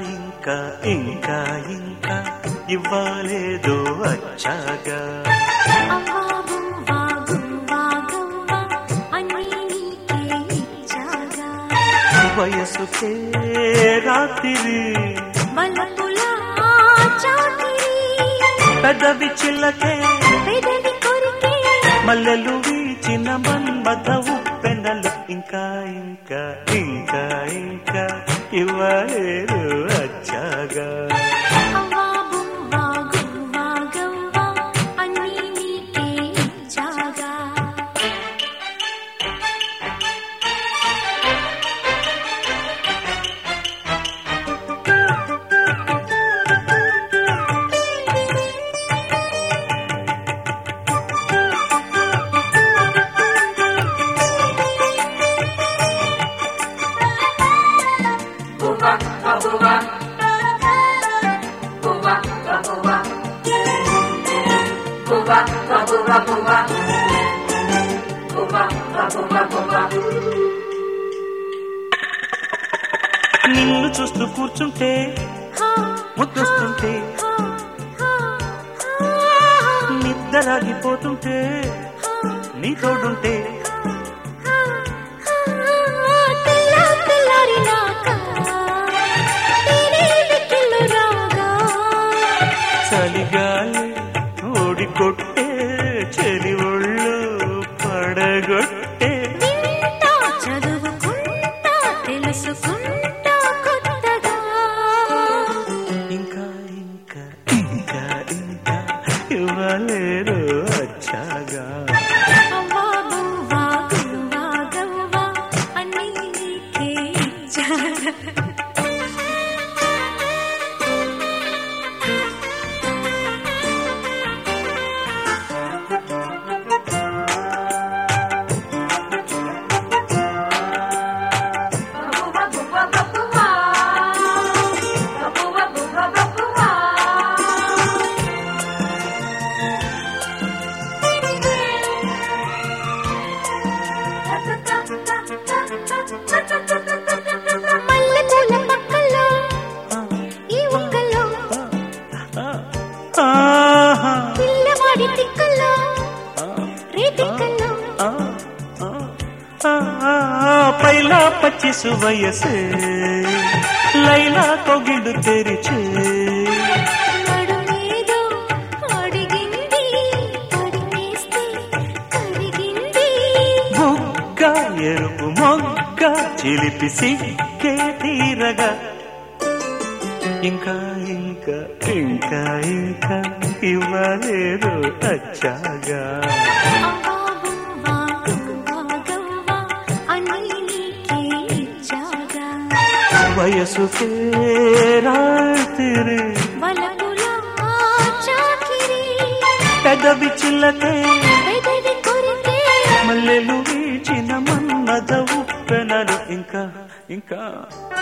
ఇంకా ఇంకా ఇంకా ఇవ్వలేదు వచ్చాగా అవ్వా బువ్వా గువ్వా గవ్వా అన్నీ నీకే ఇచ్చాగా వయసుకే రాత్రి వలపుల చాకిరి పెదవి చిల్లకే పెదవి కొరికే మల్లెలు వీచిన మన్మథ ఉప్పెనలు ఇంకా ఇంకా ఇంకా ఇంకా ఇవ్వలేదు వచ్చాగా అవ్వా బువ్వా గువ్వా గవ్వా అన్నీ నీకే ఇచ్చాగా నిన్ను చూస్తూ కూర్చుంటే హా ముద్దొస్తుంటే హా హా నిద్రలాగిపోతుంటే నీ తోడుంటే తెల్ల తెల్లారినాక తేనె వెక్కిళ్ళు రాగా చలిగాలి ఓడికొట్టే చెలి ఒళ్ళు పడగొట్టే వింటా చదువుకుంటా తెలుసుకుంటా కొత్తగా ఇంకా ఇంకా ఇంకా ఇంకా ఇవ్వలేరు వచ్చాగా అవ్వా బువ్వా గువ్వా గవ్వా అన్నీ నీకే ఇచ్చాగా మల్లెపూల పక్కలో ఈ ఒక్కలో ఆహా, పిల్లవాడి తిక్కలో రేతిక్కలో ఆ, ఆ, ఆ, ఆ, పైలా పచ్చిసు వయసే లైలా కొగిడు తెరిచే నడుమేదో అడిగింది పడివేస్తే కరిగింది మొగ్గ ఎరుపు మొగ్గ చిలిపి సిక్కే తీరగా ఇంకా ఇంకా ఇంకా ఇంకా ఇవ్వలేదు వచ్చాగా అవ్వా బువ్వా గువ్వా గవ్వా అన్నీ నీకే ఇచ్చాగా వయసుకే రాత్రి వలపుల చాకిరి పెదవి చిల్లకే పెదవి కొరికే మల్లెలు వీచిన మన్నద ఉప్పెనలు ఇంకా ఇంకా